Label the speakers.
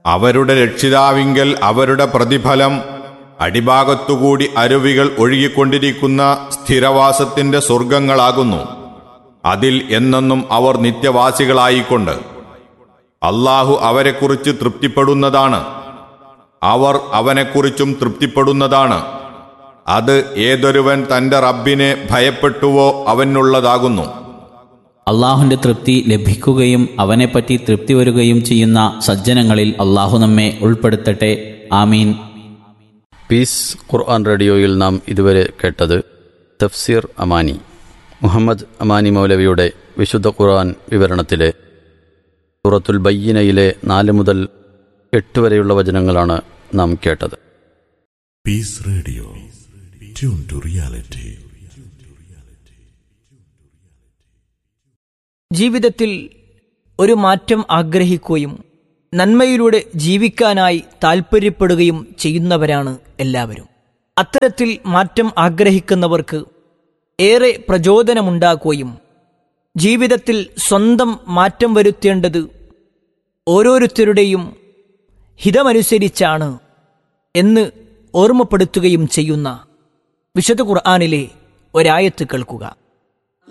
Speaker 1: അവരുടെ രക്ഷിതാവിങ്കൽ അവരുടെ പ്രതിഫലം അടിഭാഗത്തുകൂടി അരുവികൾ ഒഴുകിക്കൊണ്ടിരിക്കുന്ന സ്ഥിരവാസത്തിന്റെ സ്വർഗങ്ങളാകുന്നു അതിൽ എന്നെന്നും അവർ നിത്യവാസികളായിക്കൊണ്ട് അള്ളാഹു അവരെക്കുറിച്ച് തൃപ്തിപ്പെടുന്നതാണ് അവർ അവനെക്കുറിച്ചും തൃപ്തിപ്പെടുന്നതാണ് അത് ഏതൊരുവൻ തന്റെ റബ്ബിനെ ഭയപ്പെട്ടുവോ അവനുള്ളതാകുന്നു
Speaker 2: അള്ളാഹുവിന്റെ തൃപ്തി ലഭിക്കുകയും അവനെപ്പറ്റി തൃപ്തി വരികയും ചെയ്യുന്ന സജ്ജനങ്ങളിൽ അള്ളാഹു നമ്മെ ഉൾപ്പെടുത്തട്ടെ ആമീൻ
Speaker 3: പീസ് ഖുർആൻ റേഡിയോയിൽ നാം ഇതുവരെ കേട്ടത് തഫ്സീർ അമാനി മുഹമ്മദ് അമാനി മൗലവിയുടെ വിശുദ്ധ ഖുർആൻ വിവരണത്തിലെ സൂറത്തുൽ ബയ്യനയിലെ നാല് മുതൽ എട്ട് വരെയുള്ള വചനങ്ങളാണ് നാം കേട്ടത്
Speaker 4: Peace Radio. Tune to reality.
Speaker 5: ജീവിതത്തിൽ ഒരു മാറ്റം ആഗ്രഹിക്കുകയും നന്മയിലൂടെ ജീവിക്കാനായി താൽപ്പര്യപ്പെടുകയും ചെയ്യുന്നവരാണ് എല്ലാവരും അത്തരത്തിൽ മാറ്റം ആഗ്രഹിക്കുന്നവർക്ക് ഏറെ പ്രചോദനമുണ്ടാക്കുകയും ജീവിതത്തിൽ സ്വന്തം മാറ്റം വരുത്തേണ്ടത് ഓരോരുത്തരുടെയും ഹിതമനുസരിച്ചാണ് എന്ന് ഓർമ്മപ്പെടുത്തുകയും ചെയ്യുന്ന വിശുദ്ധ ഖുർആാനിലെ ഒരായത്ത് കേൾക്കുക